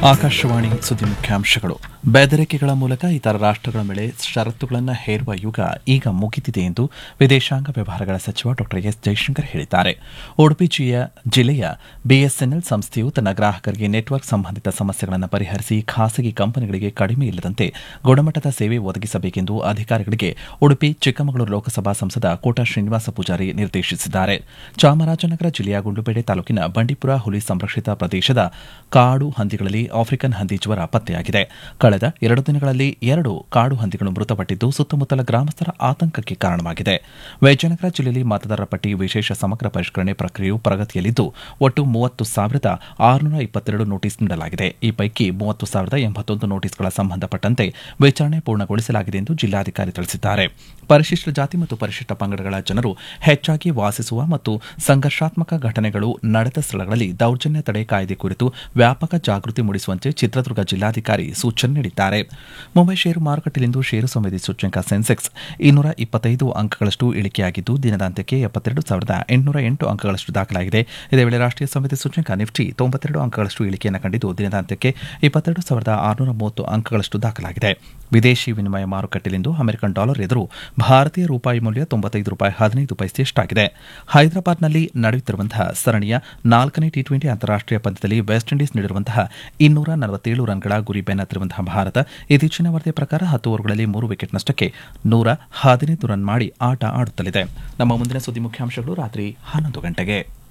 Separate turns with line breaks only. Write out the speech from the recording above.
ಆಕಾಶವಾಣಿ ಸುದ್ದಿ ಮುಖ್ಯಾಂಶಗಳು ಬೆದರಿಕೆಗಳ ಮೂಲಕ ಇತರ ರಾಷ್ಟ್ರಗಳ ಮೇಲೆ ಷರತ್ತುಗಳನ್ನು ಹೇರುವ ಯುಗ ಈಗ ಮುಗಿದಿದೆ ಎಂದು ವಿದೇಶಾಂಗ ವ್ಯವಹಾರಗಳ ಸಚಿವ ಡಾ ಎಸ್ ಜೈಶಂಕರ್ ಹೇಳಿದ್ದಾರೆ ಉಡುಪಿ ಜಿಯ- ಜಿಲ್ಲೆಯ ಬಿಎಸ್ಎನ್ಎಲ್ ಸಂಸ್ಥೆಯು ತನ್ನ ಗ್ರಾಹಕರಿಗೆ ನೆಟ್ವರ್ಕ್ ಸಂಬಂಧಿತ ಸಮಸ್ಯೆಗಳನ್ನು ಪರಿಹರಿಸಿ ಖಾಸಗಿ ಕಂಪನಿಗಳಿಗೆ ಕಡಿಮೆ ಇಲ್ಲದಂತೆ ಗುಣಮಟ್ಟದ ಸೇವೆ ಒದಗಿಸಬೇಕೆಂದು ಅಧಿಕಾರಿಗಳಿಗೆ ಉಡುಪಿ ಚಿಕ್ಕಮಗಳೂರು ಲೋಕಸಭಾ ಸಂಸದ ಕೋಟಾ ಶ್ರೀನಿವಾಸ ಪೂಜಾರಿ ನಿರ್ದೇಶಿಸಿದ್ದಾರೆ ಚಾಮರಾಜನಗರ ಜಿಲ್ಲೆಯ ಗುಂಡ್ಲುಪೇಟೆ ತಾಲೂಕಿನ ಬಂಡೀಪುರ ಹುಲಿ ಸಂರಕ್ಷಿತ ಪ್ರದೇಶದ ಕಾಡು ಹಂದಿಗಳಲ್ಲಿ ಆಫ್ರಿಕನ್ ಹಂದಿ ಜ್ವರ ಪತ್ತೆಯಾಗಿದೆ ಕಳೆದ ಎರಡು ದಿನಗಳಲ್ಲಿ ಎರಡು ಕಾಡು ಹಂದಿಗಳು ಮೃತಪಟ್ಟಿದ್ದು ಸುತ್ತಮುತ್ತಲ ಗ್ರಾಮಸ್ಥರ ಆತಂಕಕ್ಕೆ ಕಾರಣವಾಗಿದೆ ವಿಜಯನಗರ ಜಿಲ್ಲೆಯಲ್ಲಿ ಮತದಾರರ ಪಟ್ಟಿ ವಿಶೇಷ ಸಮಗ್ರ ಪರಿಷ್ಕರಣೆ ಪ್ರಕ್ರಿಯೆಯು ಪ್ರಗತಿಯಲ್ಲಿದ್ದು ಒಟ್ಟು ಮೂವತ್ತು ಸಾವಿರದ ಆರುನೂರ ಇಪ್ಪತ್ತೆರಡು ನೋಟಿಸ್ ನೀಡಲಾಗಿದೆ ಈ ಪೈಕಿ ಮೂವತ್ತು ಸಾವಿರದ ಎಂಬತ್ತೊಂದು ನೋಟಿಸ್ಗಳ ಸಂಬಂಧಪಟ್ಟಂತೆ ವಿಚಾರಣೆ ಪೂರ್ಣಗೊಳಿಸಲಾಗಿದೆ ಎಂದು ಜಿಲ್ಲಾಧಿಕಾರಿ ತಿಳಿಸಿದ್ದಾರೆ ಪರಿಶಿಷ್ಟ ಜಾತಿ ಮತ್ತು ಪರಿಶಿಷ್ಟ ಪಂಗಡಗಳ ಜನರು ಹೆಚ್ಚಾಗಿ ವಾಸಿಸುವ ಮತ್ತು ಸಂಘರ್ಷಾತ್ಮಕ ಘಟನೆಗಳು ನಡೆದ ಸ್ಥಳಗಳಲ್ಲಿ ದೌರ್ಜನ್ಯ ತಡೆ ಕಾಯ್ದೆ ಕುರಿತು ವ್ಯಾಪಕ ಜಾಗೃತಿ ಮೂಡಿಸುವಂತೆ ಚಿತ್ರದುರ್ಗ ಜಿಲ್ಲಾಧಿಕಾರಿ ಸೂಚನೆ ನೀಡಿದ್ದಾರೆ ಮುಂಬೈ ಷೇರು ಮಾರುಕಟ್ಟೆಯಲ್ಲಿಂದು ಷೇರು ಸಂವೇದಿ ಸೂಚ್ಯಂಕ ಸೆನ್ಸೆಕ್ಸ್ ಇನ್ನೂರ ಇಪ್ಪತ್ತೈದು ಅಂಕಗಳಷ್ಟು ಇಳಿಕೆಯಾಗಿದ್ದು ದಿನದ ಅಂತ್ಯಕ್ಕೆ ಎಪ್ಪತ್ತೆರಡು ಸಾವಿರದ ಎಂಟುನೂರ ಎಂಟು ಅಂಕಗಳಷ್ಟು ದಾಖಲಾಗಿದೆ ಇದೇ ವೇಳೆ ರಾಷ್ಟ್ರೀಯ ಸಂವೇದಿ ಸೂಚ್ಯಂಕ ನಿಫ್ಟಿ ತೊಂಬತ್ತೆರಡು ಅಂಕಗಳಷ್ಟು ಇಳಿಕೆಯನ್ನು ಕಂಡಿದ್ದು ದಿನದ ಅಂತ್ಯಕ್ಕೆ ಇಪ್ಪತ್ತೆರಡು ಸಾವಿರದ ಆರುನೂರ ಮೂವತ್ತು ಅಂಕಗಳಷ್ಟು ದಾಖಲಾಗಿದೆ ವಿದೇಶಿ ವಿನಿಮಯ ಮಾರುಕಟ್ಟೆಯಲ್ಲಿಂದು ಅಮೆರಿಕನ್ ಡಾಲರ್ ಎದುರು ಭಾರತೀಯ ರೂಪಾಯಿ ಮೌಲ್ಯ ತೊಂಬತ್ತೈದು ರೂಪಾಯಿ ಹದಿನೈದು ಪೈಸೆಯಷ್ಟಾಗಿದೆ ಹೈದರಾಬಾದ್ನಲ್ಲಿ ನಡೆಯುತ್ತಿರುವಂತಹ ಸರಣಿಯ ನಾಲ್ಕನೇ ಟಿ ಟ್ವೆಂಟಿ ಅಂತಾರಾಷ್ಟೀಯ ಪಂದ್ಯದಲ್ಲಿ ವೆಸ್ಟ್ ಇಂಡೀಸ್ ನೀಡಿರುವಂತಹ ಇನ್ನೂರ ನಲವತ್ತೇಳು ರನ್ಗಳ ಗುರಿ ಬೆನ್ನತ್ತಿರುವಂತಹ ಭಾರತ ಇತ್ತೀಚಿನ ವರದಿ ಪ್ರಕಾರ ಹತ್ತು ಓವರ್ಗಳಲ್ಲಿ ಮೂರು ವಿಕೆಟ್ ನಷ್ಟಕ್ಕೆ ನೂರ ಹದಿನೈದು ರನ್ ಮಾಡಿ ಆಟ ಆಡುತ್ತಲಿದೆ ನಮ್ಮ ಮುಂದಿನ ಸುದ್ದಿ ಮುಖ್ಯಾಂಶಗಳು ರಾತ್ರಿ ಹನ್ನೊಂದು ಗಂಟೆಗೆ